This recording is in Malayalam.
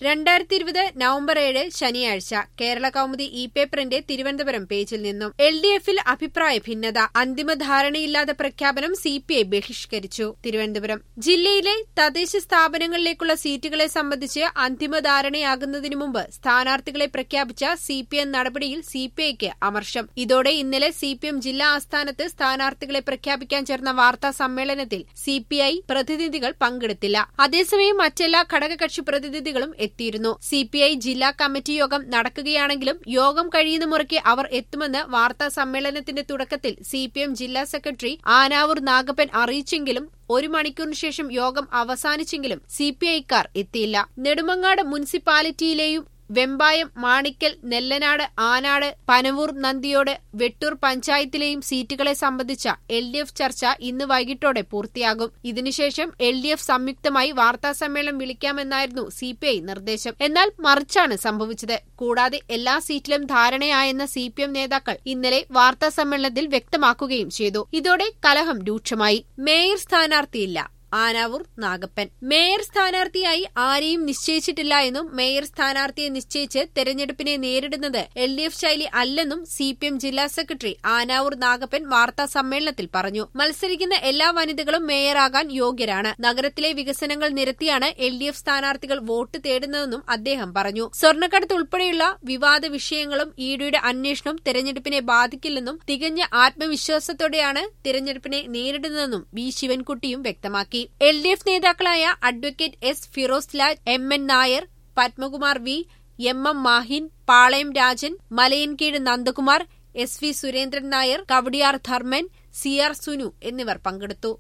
രണ്ടായിരത്തി ഇരുപത് നവംബർ ഏഴ് ശനിയാഴ്ച കേരള കൗമുദി ഇ പേപ്പറിന്റെ തിരുവനന്തപുരം പേജിൽ നിന്നും എൽ ഡി എഫിൽ അഭിപ്രായ ഭിന്നത അന്തിമ ധാരണയില്ലാതെ പ്രഖ്യാപനം സി പി ഐ ബഹിഷ്കരിച്ചു തിരുവനന്തപുരം ജില്ലയിലെ തദ്ദേശ സ്ഥാപനങ്ങളിലേക്കുള്ള സീറ്റുകളെ സംബന്ധിച്ച് അന്തിമ ധാരണയാകുന്നതിനു മുമ്പ് സ്ഥാനാർത്ഥികളെ പ്രഖ്യാപിച്ച സി പി എം നടപടിയിൽ സി പി ഐക്ക് അമർഷം ഇതോടെ ഇന്നലെ സി പി എം ജില്ലാ ആസ്ഥാനത്ത് സ്ഥാനാർത്ഥികളെ പ്രഖ്യാപിക്കാൻ ചേർന്ന വാർത്താ സമ്മേളനത്തിൽ സി പി ഐ പ്രതിനിധികൾ പങ്കെടുത്തില്ല അതേസമയം മറ്റെല്ലാ ഘടകകക്ഷി പ്രതിനിധികളും എത്തിയിരുന്നു സി പി ഐ ജില്ലാ കമ്മിറ്റി യോഗം നടക്കുകയാണെങ്കിലും യോഗം കഴിയുന്ന മുറയ്ക്ക് അവർ എത്തുമെന്ന് വാർത്താ സമ്മേളനത്തിന്റെ തുടക്കത്തിൽ സി പി എം ജില്ലാ സെക്രട്ടറി ആനാവൂർ നാഗപ്പൻ അറിയിച്ചെങ്കിലും ഒരു മണിക്കൂറിന് ശേഷം യോഗം അവസാനിച്ചെങ്കിലും സി പി ഐക്കാർ എത്തിയില്ല നെടുമങ്ങാട് മുനിസിപ്പാലിറ്റിയിലെയും വെമ്പായം മാണിക്കൽ നെല്ലനാട് ആനാട് പനവൂർ നന്ദിയോട് വെട്ടൂർ പഞ്ചായത്തിലെയും സീറ്റുകളെ സംബന്ധിച്ച എൽ ഡി എഫ് ചർച്ച ഇന്ന് വൈകിട്ടോടെ പൂർത്തിയാകും ഇതിനുശേഷം എൽ ഡി എഫ് സംയുക്തമായി വാർത്താസമ്മേളനം വിളിക്കാമെന്നായിരുന്നു സി പി ഐ നിർദ്ദേശം എന്നാൽ മറിച്ചാണ് സംഭവിച്ചത് കൂടാതെ എല്ലാ സീറ്റിലും ധാരണയായെന്ന സി പി എം നേതാക്കൾ ഇന്നലെ വാർത്താസമ്മേളനത്തിൽ വ്യക്തമാക്കുകയും ചെയ്തു ഇതോടെ കലഹം രൂക്ഷമായി മേയർ സ്ഥാനാർത്ഥിയില്ല ആനാവൂർ നാഗപ്പൻ മേയർ സ്ഥാനാർത്ഥിയായി ആരെയും നിശ്ചയിച്ചിട്ടില്ല എന്നും മേയർ സ്ഥാനാർത്ഥിയെ നിശ്ചയിച്ച് തെരഞ്ഞെടുപ്പിനെ നേരിടുന്നത് എൽ ഡി എഫ് ശൈലി അല്ലെന്നും സി പി എം ജില്ലാ സെക്രട്ടറി ആനാവൂർ നാഗപ്പൻ വാർത്താ സമ്മേളനത്തിൽ പറഞ്ഞു മത്സരിക്കുന്ന എല്ലാ വനിതകളും മേയറാകാൻ യോഗ്യരാണ് നഗരത്തിലെ വികസനങ്ങൾ നിരത്തിയാണ് എൽ ഡി എഫ് സ്ഥാനാർത്ഥികൾ വോട്ട് തേടുന്നതെന്നും അദ്ദേഹം പറഞ്ഞു സ്വർണ്ണക്കടത്ത് ഉൾപ്പെടെയുള്ള വിവാദ വിഷയങ്ങളും ഇഡിയുടെ അന്വേഷണം തെരഞ്ഞെടുപ്പിനെ ബാധിക്കില്ലെന്നും തികഞ്ഞ ആത്മവിശ്വാസത്തോടെയാണ് തെരഞ്ഞെടുപ്പിനെ നേരിടുന്നതെന്നും വി ശിവൻകുട്ടിയും വ്യക്തമാക്കി എൽ ഡി എഫ് നേതാക്കളായ advocate S Firoz Lal M N Nair Padmakumar V M M Mahin Palayam Rajan Malayinkeezhu Nandakumar S V Surendran Nair Kowdiar Dharman C R Sunu എന്നിവർ പങ്കെടുത്തു